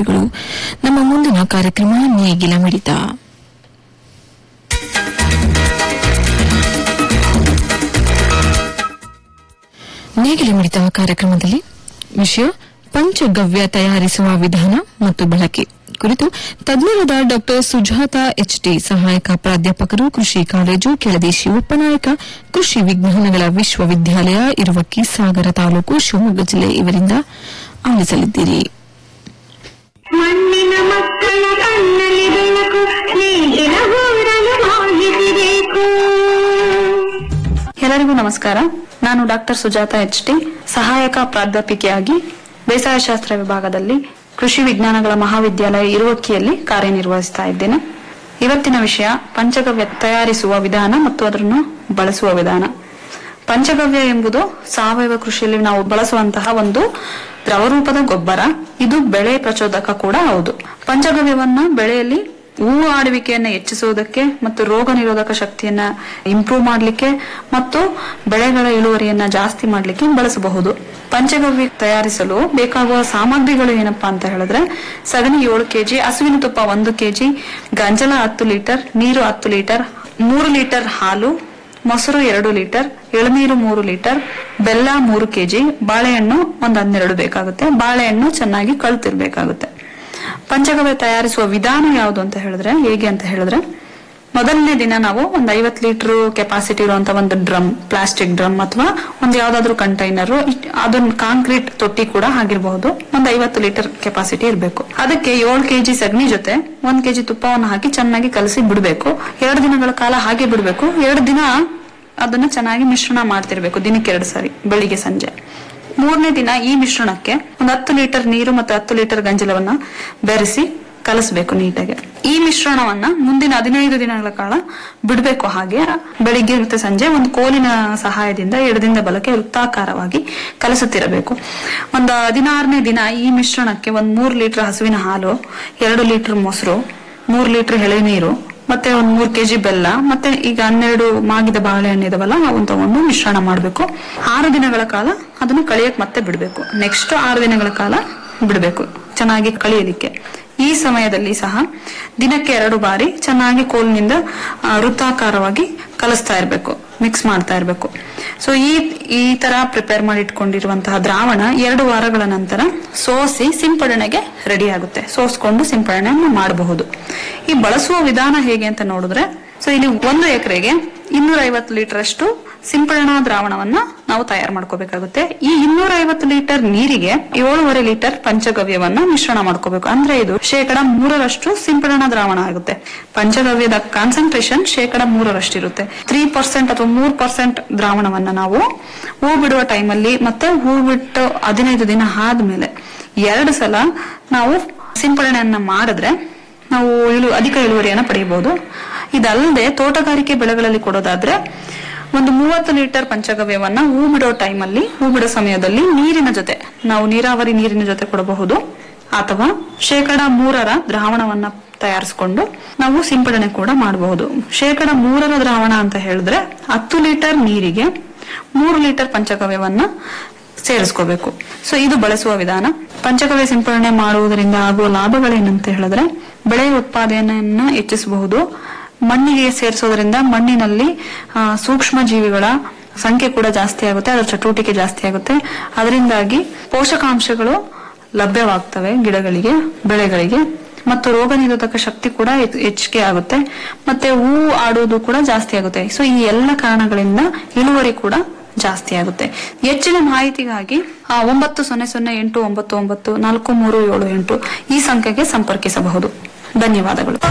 ಧನ್ಯವಾದಗಳು ನಮ್ಮ ಮುಂದಿನ ಕಾರ್ಯಕ್ರಮ ನೇಗಿಲ ಮಿಡಿತ ನೇಗಿಲ ಮಿಡಿತ ಕಾರ್ಯಕ್ರಮದಲ್ಲಿ ವಿಷಯ ಪಂಚಗವ್ಯ ತಯಾರಿಸುವ ವಿಧಾನ ಮತ್ತು ಬಳಕೆ ಕುರಿತು ತಜ್ಞರಾದ ಡಾ ಸುಜಾತ ಎಚ್ಟಿ ಸಹಾಯಕ ಪ್ರಾಧ್ಯಾಪಕರು ಕೃಷಿ ಕಾಲೇಜು ಕೆಳದಿ ಶಿವಪ್ಪನಾಯಕ ಕೃಷಿ ವಿಜ್ಞಾನಗಳ ವಿಶ್ವವಿದ್ಯಾಲಯ ಇರುವಕ್ಕಿ ಸಾಗರ ತಾಲೂಕು ಶಿವಮೊಗ್ಗ ಜಿಲ್ಲೆ ಇವರಿಂದ ಆಲಿಸಲಿದ್ದೀರಿ ಮಣ್ಣಿನ ಮಕ್ಕಳ ಕಣ್ಣಲ್ಲಿ ಬೆಳಕು ನೇಗಿಲ ಗೂಡಲು ಭಾಗಿಸಬೇಕು ಎಲ್ಲರಿಗೂ ನಮಸ್ಕಾರ ನಾನು ಡಾಕ್ಟರ್ ಸುಜಾತ ಎಚ್ ಟಿ ಸಹಾಯಕ ಪ್ರಾಧ್ಯಾಪಿಕೆಯಾಗಿ ಬೇಸಾಯ ಶಾಸ್ತ್ರ ವಿಭಾಗದಲ್ಲಿ ಕೃಷಿ ವಿಜ್ಞಾನಗಳ ಮಹಾವಿದ್ಯಾಲಯ ಇರುವಕ್ಕಿಯಲ್ಲಿ ಕಾರ್ಯನಿರ್ವಹಿಸ್ತಾ ಇದ್ದೇನೆ ಇವತ್ತಿನ ವಿಷಯ ಪಂಚಗವ್ಯ ತಯಾರಿಸುವ ವಿಧಾನ ಮತ್ತು ಅದನ್ನು ಬಳಸುವ ವಿಧಾನ ಪಂಚಗವ್ಯ ಎಂಬುದು ಸಾವಯವ ಕೃಷಿಯಲ್ಲಿ ನಾವು ಬಳಸುವಂತಹ ಒಂದು ದ್ರವರೂಪದ ಗೊಬ್ಬರ ಇದು ಬೆಳೆ ಪ್ರಚೋದಕ ಕೂಡ ಹೌದು ಪಂಚಗವ್ಯವನ್ನ ಬೆಳೆಯಲ್ಲಿ ಹೂವು ಆಡುವಿಕೆಯನ್ನ ಹೆಚ್ಚಿಸುವುದಕ್ಕೆ ಮತ್ತು ರೋಗ ನಿರೋಧಕ ಶಕ್ತಿಯನ್ನ ಇಂಪ್ರೂವ್ ಮಾಡಲಿಕ್ಕೆ ಮತ್ತು ಬೆಳೆಗಳ ಇಳುವರಿಯನ್ನ ಜಾಸ್ತಿ ಮಾಡಲಿಕ್ಕೆ ಬಳಸಬಹುದು ಪಂಚಗವ್ಯ ತಯಾರಿಸಲು ಬೇಕಾಗುವ ಸಾಮಗ್ರಿಗಳು ಏನಪ್ಪಾ ಅಂತ ಹೇಳಿದ್ರೆ ಸಗಣಿ ಏಳು ಕೆಜಿ ಹಸುವಿನ ತುಪ್ಪ ಒಂದು ಕೆಜಿ ಗಂಜಲ ಹತ್ತು ಲೀಟರ್ ನೀರು ಹತ್ತು ಲೀಟರ್ ಮೂರು ಲೀಟರ್ ಹಾಲು ಮೊಸರು ಎರಡು ಲೀಟರ್ ಎಳನೀರು ಮೂರು ಲೀಟರ್ ಬೆಲ್ಲ ಮೂರು ಕೆಜಿ ಬಾಳೆಹಣ್ಣು ಒಂದ್ ಹನ್ನೆರಡು ಬೇಕಾಗುತ್ತೆ ಬಾಳೆಹಣ್ಣು ಚೆನ್ನಾಗಿ ಕಳ್ತಿರ್ಬೇಕಾಗುತ್ತೆ ಪಂಚಗವ್ಯ ತಯಾರಿಸುವ ವಿಧಾನ ಯಾವುದು ಅಂತ ಹೇಳಿದ್ರೆ ಹೇಗೆ ಅಂತ ಹೇಳಿದ್ರೆ ಮೊದಲನೇ ದಿನ ನಾವು ಒಂದ್ ಐವತ್ ಲೀಟರ್ ಕೆಪಾಸಿಟಿ ಇರುವಂತ ಒಂದು ಡ್ರಮ್ ಪ್ಲಾಸ್ಟಿಕ್ ಡ್ರಮ್ ಅಥವಾ ಒಂದ್ ಯಾವ್ದಾದ್ರು ಕಂಟೈನರ್ ಅದನ್ನ ಕಾಂಕ್ರೀಟ್ ತೊಟ್ಟಿ ಕೂಡ ಆಗಿರಬಹುದು ಒಂದ್ ಐವತ್ತು ಲೀಟರ್ ಕೆಪಾಸಿಟಿ ಇರಬೇಕು ಅದಕ್ಕೆ ಏಳು ಕೆಜಿ ಸಗಣಿ ಜೊತೆ ಒಂದ್ ಕೆಜಿ ತುಪ್ಪವನ್ನು ಹಾಕಿ ಚೆನ್ನಾಗಿ ಕಲಸಿ ಬಿಡಬೇಕು ಎರಡು ದಿನಗಳ ಕಾಲ ಹಾಗೆ ಬಿಡಬೇಕು ಎರಡು ದಿನ ಅದನ್ನ ಚೆನ್ನಾಗಿ ಮಿಶ್ರಣ ಮಾಡ್ತಿರ್ಬೇಕು ದಿನಕ್ಕೆ ಎರಡು ಸಾರಿ ಬೆಳಿಗ್ಗೆ ಸಂಜೆ ಮೂರನೇ ದಿನ ಈ ಮಿಶ್ರಣಕ್ಕೆ ಒಂದು ಹತ್ತು ಲೀಟರ್ ನೀರು ಮತ್ತು ಹತ್ತು ಲೀಟರ್ ಗಂಜಲವನ್ನ ಬೆರೆಸಿ ಕಲಸಬೇಕು ನೀಟಾಗಿ ಈ ಮಿಶ್ರಣವನ್ನ ಮುಂದಿನ ಹದಿನೈದು ದಿನಗಳ ಕಾಲ ಬಿಡಬೇಕು ಹಾಗೆ ಬೆಳಿಗ್ಗೆ ಮತ್ತೆ ಸಂಜೆ ಒಂದು ಕೋಲಿನ ಸಹಾಯದಿಂದ ಎಡದಿಂದ ಬಲಕ್ಕೆ ವೃತ್ತಾಕಾರವಾಗಿ ಕಲಸುತ್ತಿರಬೇಕು ಒಂದು ಹದಿನಾರನೇ ದಿನ ಈ ಮಿಶ್ರಣಕ್ಕೆ ಒಂದ್ ಮೂರು ಲೀಟರ್ ಹಸುವಿನ ಹಾಲು ಎರಡು ಲೀಟರ್ ಮೊಸರು ಮೂರು ಲೀಟರ್ ಎಳೆನೀರು ಮತ್ತೆ ಒಂದ್ ಮೂರ್ ಕೆಜಿ ಬೆಲ್ಲ ಮತ್ತೆ ಈಗ ಹನ್ನೆರಡು ಮಾಗಿದ ಬಾಳೆಹಣ್ಣು ಇದಾವಲ್ಲ ಅವನ್ನ ತಗೊಂಡು ಮಿಶ್ರಣ ಮಾಡಬೇಕು ಆರು ದಿನಗಳ ಕಾಲ ಅದನ್ನು ಕಳಿಯಕ್ ಮತ್ತೆ ಬಿಡಬೇಕು ನೆಕ್ಸ್ಟ್ ಆರು ದಿನಗಳ ಕಾಲ ಬಿಡಬೇಕು ಚೆನ್ನಾಗಿ ಕಳಿಯಲಿಕ್ಕೆ ಈ ಸಮಯದಲ್ಲಿ ಸಹ ದಿನಕ್ಕೆ ಎರಡು ಬಾರಿ ಚೆನ್ನಾಗಿ ಕೋಲಿನಿಂದ ಆ, ವೃತ್ತಾಕಾರವಾಗಿ ಕಲಿಸ್ತಾ ಇರಬೇಕು ಮಿಕ್ಸ್ ಮಾಡ್ತಾ ಇರಬೇಕು ಸೊ ಈ ಈ ತರ ಪ್ರಿಪೇರ್ ಮಾಡಿ ಇಟ್ಕೊಂಡಿರುವಂತಹ ದ್ರಾವಣ ಎರಡು ವಾರಗಳ ನಂತರ ಸೋಸಿ ಸಿಂಪಡಣೆಗೆ ರೆಡಿ ಆಗುತ್ತೆ ಸೋಸ್ಕೊಂಡು ಸಿಂಪಡಣೆಯನ್ನು ಮಾಡಬಹುದು ಈ ಬಳಸುವ ವಿಧಾನ ಹೇಗೆ ಅಂತ ನೋಡಿದ್ರೆ ಸೊ ಇಲ್ಲಿ ಒಂದು ಎಕರೆಗೆ ಇನ್ನೂರ ಐವತ್ತು ಲೀಟರ್ ಅಷ್ಟು ಸಿಂಪಡಣಾ ದ್ರಾವಣವನ್ನ ನಾವು ತಯಾರು ಮಾಡ್ಕೋಬೇಕಾಗುತ್ತೆ ಈ ಇನ್ನೂರ ಐವತ್ತು ಲೀಟರ್ ನೀರಿಗೆ ಏಳುವರೆ ಲೀಟರ್ ಪಂಚಗವ್ಯವನ್ನ ಮಿಶ್ರಣ ಮಾಡ್ಕೋಬೇಕು ಅಂದ್ರೆ ಇದು ಶೇಕಡ ಮೂರರಷ್ಟು ಸಿಂಪಡಣಾ ದ್ರಾವಣ ಆಗುತ್ತೆ ಪಂಚಗವ್ಯದ ಕಾನ್ಸಂಟ್ರೇಷನ್ ಶೇಕಡ ಮೂರರಷ್ಟು ಇರುತ್ತೆ ತ್ರೀ ಪರ್ಸೆಂಟ್ ಅಥವಾ ಮೂರ್ ಪರ್ಸೆಂಟ್ ದ್ರಾವಣವನ್ನ ನಾವು ಹೂ ಬಿಡುವ ಟೈಮಲ್ಲಿ ಮತ್ತೆ ಹೂ ಬಿಟ್ಟು ಹದಿನೈದು ದಿನ ಆದ್ಮೇಲೆ ಎರಡು ಸಲ ನಾವು ಸಿಂಪಡಣೆಯನ್ನ ಮಾಡಿದ್ರೆ ನಾವು ಇಳು ಅಧಿಕ ಇಳುವರಿಯನ್ನ ಪಡೆಯಬಹುದು ಇದಲ್ಲದೆ ತೋಟಗಾರಿಕೆ ಬೆಳೆಗಳಲ್ಲಿ ಕೊಡೋದಾದ್ರೆ ಒಂದು ಮೂವತ್ತು ಲೀಟರ್ ಪಂಚಗವ್ಯವನ್ನ ಹೂ ಬಿಡೋ ಟೈಮಲ್ಲಿ ಹೂ ಬಿಡೋ ಸಮಯದಲ್ಲಿ ನೀರಿನ ಜೊತೆ ನಾವು ನೀರಾವರಿ ನೀರಿನ ಜೊತೆ ಕೊಡಬಹುದು ಅಥವಾ ಶೇಕಡ ಮೂರರ ದ್ರಾವಣವನ್ನ ತಯಾರಿಸಿಕೊಂಡು ನಾವು ಸಿಂಪಡಣೆ ಕೂಡ ಮಾಡಬಹುದು ಶೇಕಡ ಮೂರರ ದ್ರಾವಣ ಅಂತ ಹೇಳಿದ್ರೆ ಹತ್ತು ಲೀಟರ್ ನೀರಿಗೆ ಮೂರು ಲೀಟರ್ ಪಂಚಗವ್ಯವನ್ನ ಸೇರಿಸ್ಕೋಬೇಕು ಸೊ ಇದು ಬಳಸುವ ವಿಧಾನ ಪಂಚಗವ್ಯ ಸಿಂಪಡಣೆ ಮಾಡುವುದರಿಂದ ಆಗುವ ಲಾಭಗಳೇನಂತ ಹೇಳಿದ್ರೆ ಬೆಳೆ ಉತ್ಪಾದನೆಯನ್ನ ಹೆಚ್ಚಿಸಬಹುದು ಮಣ್ಣಿಗೆ ಸೇರಿಸೋದ್ರಿಂದ ಮಣ್ಣಿನಲ್ಲಿ ಆ, ಸೂಕ್ಷ್ಮ ಜೀವಿಗಳ ಸಂಖ್ಯೆ ಕೂಡ ಜಾಸ್ತಿ ಆಗುತ್ತೆ ಅದರ ಚಟುವಟಿಕೆ ಜಾಸ್ತಿ ಆಗುತ್ತೆ ಅದರಿಂದಾಗಿ ಪೋಷಕಾಂಶಗಳು ಲಭ್ಯವಾಗ್ತವೆ ಗಿಡಗಳಿಗೆ ಬೆಳೆಗಳಿಗೆ ಮತ್ತು ರೋಗ ನಿರೋಧಕ ಶಕ್ತಿ ಕೂಡ ಹೆಚ್- ಹೆಚ್ಚಿಗೆ ಆಗುತ್ತೆ ಮತ್ತೆ ಹೂವು ಆಡುವುದು ಕೂಡ ಜಾಸ್ತಿ ಆಗುತ್ತೆ ಸೊ ಈ ಎಲ್ಲ ಕಾರಣಗಳಿಂದ ಇಳುವರಿ ಕೂಡ ಜಾಸ್ತಿ ಆಗುತ್ತೆ ಹೆಚ್ಚಿನ ಮಾಹಿತಿಗಾಗಿ ಆ, ಒಂಬತ್ತು ಸೊನ್ನೆ ಸೊನ್ನೆ ಎಂಟು ಒಂಬತ್ತು ಒಂಬತ್ತು ನಾಲ್ಕು ಮೂರು ಏಳು ಎಂಟು ಈ ಸಂಖ್ಯೆಗೆ ಸಂಪರ್ಕಿಸಬಹುದು ಧನ್ಯವಾದಗಳು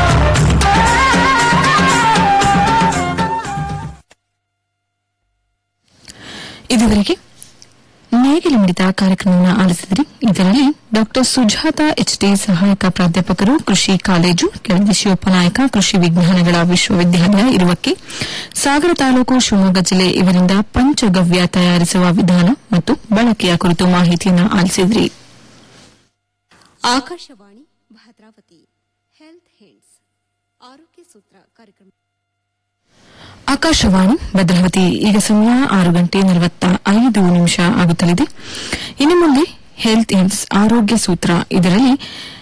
ಇದುವರೆಗೆ ನೇಗಿಲ ಮಿಡಿತ ಕಾರ್ಯಕ್ರಮವನ್ನು ಆಲಿಸಿದ್ರಿ ಇದರಲ್ಲಿ ಡಾಕ್ಟರ್ ಸುಜಾತ ಎಚ್ಟಿ ಸಹಾಯಕ ಪ್ರಾಧ್ಯಾಪಕರು ಕೃಷಿ ಕಾಲೇಜು ಕೆಳದಿ ಶಿವಪ್ಪನಾಯಕ ಕೃಷಿ ವಿಜ್ಞಾನಗಳ ವಿಶ್ವವಿದ್ಯಾಲಯ ಇರುವಕ್ಕೆ ಸಾಗರ ತಾಲೂಕು ಶಿವಮೊಗ್ಗ ಜಿಲ್ಲೆ ಇವರಿಂದ ಪಂಚಗವ್ಯ ತಯಾರಿಸುವ ವಿಧಾನ ಮತ್ತು ಬಳಕೆಯ ಕುರಿತು ಮಾಹಿತಿಯನ್ನು ಆಲಿಸಿದ್ರಿ ಆಕಾಶವಾಣಿ ಭದ್ರಾವತಿ ಹೆಲ್ತ್ ಹಿಂಟ್ಸ್ ಆರೋಗ್ಯ ಸೂತ್ರ ಕಾರ್ಯಕ್ರಮ ಆಕಾಶವಾಣಿ ಭದ್ರಾವತಿ ಈಗ ಸಮಯ ಆರು ಗಂಟೆ ನಲವತ್ತ ಐದು ನಿಮಿಷ ಆಗುತ್ತಲಿದೆ ಇನ್ನು ಮುಂದೆ ಹೆಲ್ತ್ ಇನ್ಸ್ ಆರೋಗ್ಯ ಸೂತ್ರ ಇದರಲ್ಲಿ